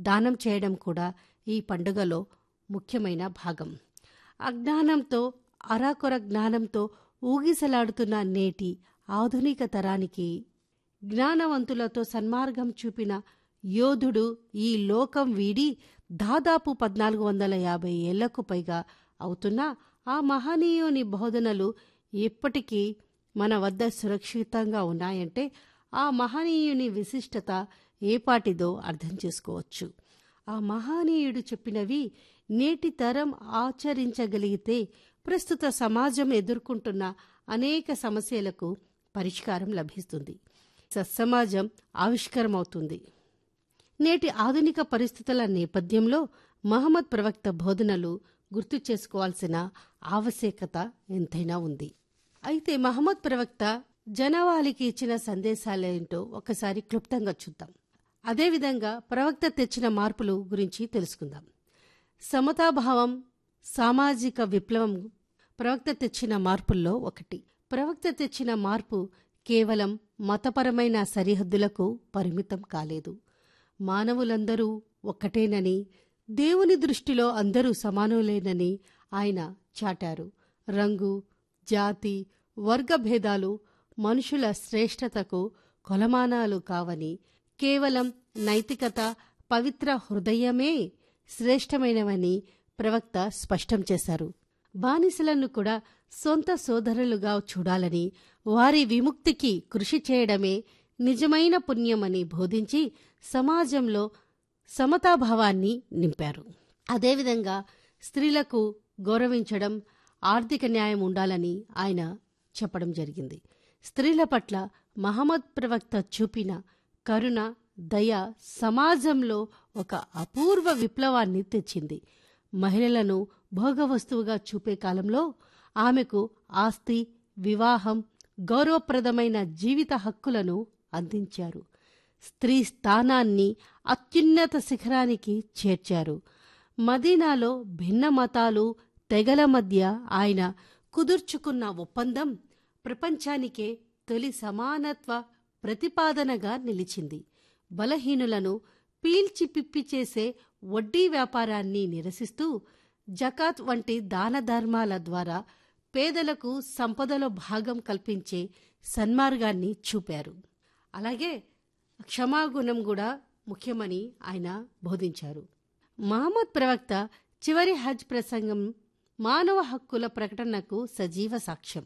దానం చేయడం కూడా ఈ పండుగలో ముఖ్యమైన భాగం అజ్ఞానంతో అరాకొర జ్ఞానంతో ఊగిసలాడుతున్న నేటి ఆధునిక తరానికి జ్ఞానవంతులతో సన్మార్గం చూపిన యోధుడు ఈ లోకం వీడి దాదాపు పద్నాలుగు వందల యాభై ఏళ్లకు పైగా అవుతున్నా ఆ మహనీయుని బోధనలు ఇప్పటికీ మన వద్ద సురక్షితంగా ఉన్నాయంటే ఆ మహనీయుని విశిష్టత ఏపాటిదో అర్థం చేసుకోవచ్చు ఆ మహనీయుడు చెప్పినవి నేటి తరం ఆచరించగలిగితే ప్రస్తుత సమాజం ఎదుర్కొంటున్న అనేక సమస్యలకు పరిష్కారం లభిస్తుంది సత్సమాజం ఆవిష్కరమవుతుంది నేటి ఆధునిక పరిస్థితుల నేపథ్యంలో మహమ్మద్ ప్రవక్త బోధనలు గుర్తు చేసుకోవాల్సిన ఆవశ్యకత ఎంతైనా ఉంది అయితే మహమ్మద్ ప్రవక్త జనవాళికి ఇచ్చిన సందేశాలేంటో ఒకసారి క్లుప్తంగా చూద్దాం అదేవిధంగా ప్రవక్త తెచ్చిన మార్పులు గురించి తెలుసుకుందాం సమతాభావం సామాజిక విప్లవం ప్రవక్త తెచ్చిన మార్పుల్లో ఒకటి ప్రవక్త తెచ్చిన మార్పు కేవలం మతపరమైన సరిహద్దులకు పరిమితం కాలేదు మానవులందరూ ఒక్కటేనని దేవుని దృష్టిలో అందరూ సమానులేనని ఆయన చాటారు రంగు జాతి వర్గభేదాలు మనుషుల శ్రేష్టతకు కొలమానాలు కావని కేవలం నైతికత పవిత్ర హృదయమే శ్రేష్టమైనవని ప్రవక్త స్పష్టం చేశారు బానిసలను కూడా సొంత సోదరులుగా చూడాలని వారి విముక్తికి కృషి చేయడమే నిజమైన పుణ్యమని బోధించి సమాజంలో సమతాభావాన్ని నింపారు అదేవిధంగా స్త్రీలకు గౌరవించడం ఆర్థిక న్యాయం ఉండాలని ఆయన చెప్పడం జరిగింది స్త్రీల పట్ల మహమ్మద్ ప్రవక్త చూపిన కరుణ దయ సమాజంలో ఒక అపూర్వ విప్లవాన్ని తెచ్చింది మహిళలను భోగవస్తువుగా చూపే కాలంలో ఆమెకు ఆస్తి వివాహం గౌరవప్రదమైన జీవిత హక్కులను అందించారు స్త్రీ స్థానాన్ని అత్యున్నత శిఖరానికి చేర్చారు మదీనాలో భిన్న మతాలు తెగల మధ్య ఆయన కుదుర్చుకున్న ఒప్పందం ప్రపంచానికే తొలి సమానత్వ ప్రతిపాదనగా నిలిచింది బలహీనులను పీల్చి పిప్పి చేసే వడ్డీ వ్యాపారాన్ని నిరసిస్తూ జకాత్ వంటి దాన ధర్మాల ద్వారా పేదలకు సంపదలో భాగం కల్పించే సన్మార్గాన్ని చూపారు అలాగే క్షమాగుణం కూడా ముఖ్యమని ఆయన బోధించారు మహమ్మద్ ప్రవక్త చివరి హజ్ ప్రసంగం మానవ హక్కుల ప్రకటనకు సజీవ సాక్ష్యం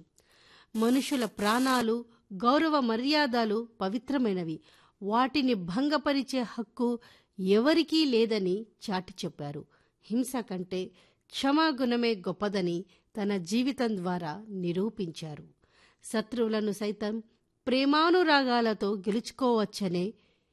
మనుషుల ప్రాణాలు గౌరవ మర్యాదలు పవిత్రమైనవి వాటిని భంగపరిచే హక్కు ఎవరికీ లేదని చాటి చెప్పారు హింస కంటే క్షమాగుణమే గొప్పదని తన జీవితం ద్వారా నిరూపించారు శత్రువులను సైతం ప్రేమానురాగాలతో గెలుచుకోవచ్చనే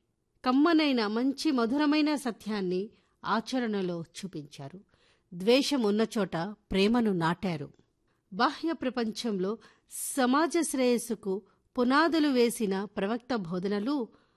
కమ్మనైన మంచి మధురమైన సత్యాన్ని ఆచరణలో చూపించారు ద్వేషం ఉన్న చోట ప్రేమను నాటారు బాహ్య ప్రపంచంలో సమాజ శ్రేయస్సుకు పునాదులు వేసిన ప్రవక్త బోధనలు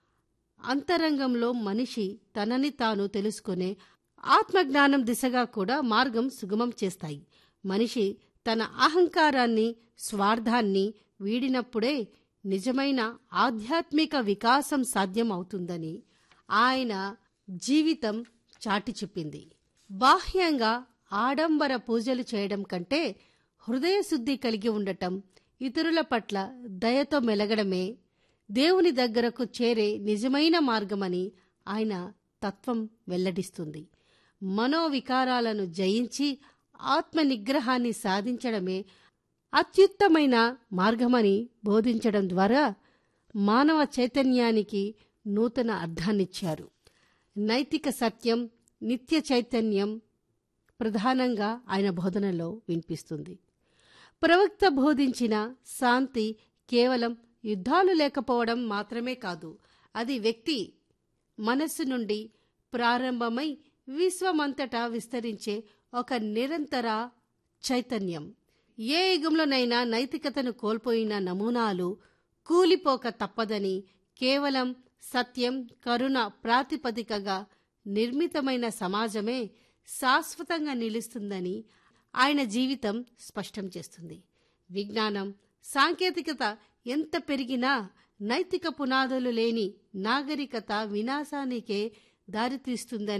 అంతరంగంలో మనిషి తనని తాను తెలుసుకునే ఆత్మజ్ఞానం దిశగా కూడా మార్గం సుగమం చేస్తాయి మనిషి తన అహంకారాన్ని స్వార్థాన్ని వీడినప్పుడే నిజమైన ఆధ్యాత్మిక వికాసం సాధ్యం అవుతుందని ఆయన జీవితం చాటి చెప్పింది బాహ్యంగా ఆడంబర పూజలు చేయడం కంటే హృదయశుద్ధి కలిగి ఉండటం ఇతరుల పట్ల దయతో మెలగడమే దేవుని దగ్గరకు చేరే నిజమైన మార్గమని ఆయన తత్వం వెల్లడిస్తుంది మనోవికారాలను జయించి ఆత్మ నిగ్రహాన్ని సాధించడమే అత్యుత్తమైన మార్గమని బోధించడం ద్వారా మానవ చైతన్యానికి నూతన అర్థాన్నిచ్చారు నైతిక సత్యం నిత్య చైతన్యం ప్రధానంగా ఆయన బోధనలో వినిపిస్తుంది ప్రవక్త బోధించిన శాంతి కేవలం యుద్ధాలు లేకపోవడం మాత్రమే కాదు అది వ్యక్తి మనస్సు నుండి ప్రారంభమై విశ్వమంతటా విస్తరించే ఒక నిరంతర చైతన్యం ఏ యుగంలోనైనా నైతికతను కోల్పోయిన నమూనాలు కూలిపోక తప్పదని కేవలం సత్యం కరుణ ప్రాతిపదికగా నిర్మితమైన సమాజమే శాశ్వతంగా నిలుస్తుందని ఆయన జీవితం స్పష్టం చేస్తుంది విజ్ఞానం సాంకేతికత ఎంత పెరిగినా నైతిక పునాదులు లేని నాగరికత వినాశానికే దారితీస్తుందని